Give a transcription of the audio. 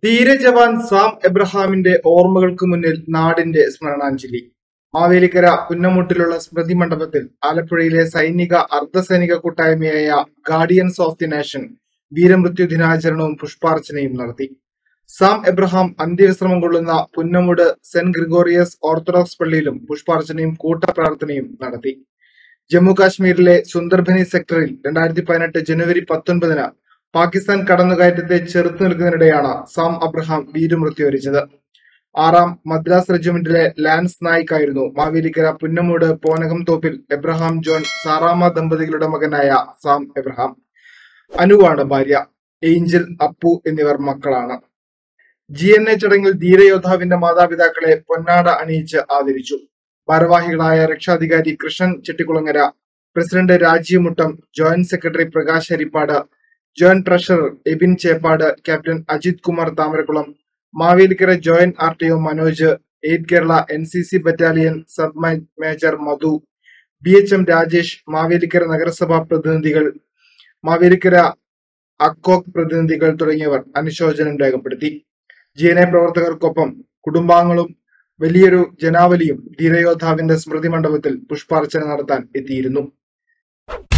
ധീരജവാൻ Sam എബ്രഹാമിന്റെ ഓർമ്മകൾക്ക് മുന്നിൽ നാടിന്റെ സ്മരണാഞ്ജലി മാവേലിക്കര പുന്നമുട്ടിലുള്ള സ്മൃതി മണ്ഡപത്തിൽ ആലപ്പുഴയിലെ സൈനിക അർദ്ധസൈനിക കൂട്ടായ്മയായ ഗാർഡിയൻസ് ഓഫ് ദി നേഷൻ വീരമൃത്യു ദിനാചരണവും പുഷ്പാർച്ചനയും നടത്തി സാം എബ്രഹാം അന്ത്യവിശ്രമം കൊള്ളുന്ന പുന്നമുട് സെന്റ് ഗ്രിഗോറിയസ് ഓർത്തഡോക്സ് പള്ളിയിലും പുഷ്പാർച്ചനയും കൂട്ടപ്രാർത്ഥനയും നടത്തി ജമ്മു കാശ്മീരിലെ സുന്ദർബനി സെക്ടറിൽ രണ്ടായിരത്തി പതിനെട്ട് ജനുവരി പത്തൊൻപതിന് പാകിസ്ഥാൻ കടന്നുകയറ്റത്തെ ചെറുത്തു നിൽക്കുന്നതിനിടെയാണ് സാം അബ്രഹാം വീരമൃത്യു വരിച്ചത് ആറാം മദ്രാസ് റെജിമെന്റിലെ ലാൻസ് നായിക് ആയിരുന്നു മാവേലിക്കര പുന്നമൂട് പോനകം തോപ്പിൽ എബ്രഹാം ജോൺ സാറാമ ദമ്പതികളുടെ മകനായ സാം എബ്രഹാം അനുവാണ് ഭാര്യ ഏഞ്ചൽ അപ്പു എന്നിവർ മക്കളാണ് ജി എൻ എ ചടങ്ങിൽ ധീരയോദ്ധാവിന്റെ മാതാപിതാക്കളെ പൊന്നാട അണിയിച്ച് ആദരിച്ചു ഭാരവാഹികളായ രക്ഷാധികാരി Krishnan Chettikulangara president Rajeev Muttam joint secretary Prakash Harippad joint treasurer Ebin Cheppad captain Ajith Kumar Thamarakulam Mavelikkara joint R T O Manoj eight Kerala N C C battalion sub മേ- major Madhu B H M Rajesh Mavelikkara നഗരസഭാ പ്രതിനിധികൾ മാവേലിക്കര അക്കോക് പ്രതിനിധികൾ തുടങ്ങിയവർ അനുശോചനം രേഖപ്പെടുത്തി ജി എൻ എ പ്രവർത്തകർക്കൊപ്പം കുടുംബാംഗങ്ങളും വലിയൊരു ജനാവലിയും ധീരയോദ്ധാവിന്റെ സ്മൃതി മണ്ഡപത്തിൽ പുഷ്പാർച്ചന നടത്താൻ എത്തിയിരുന്നു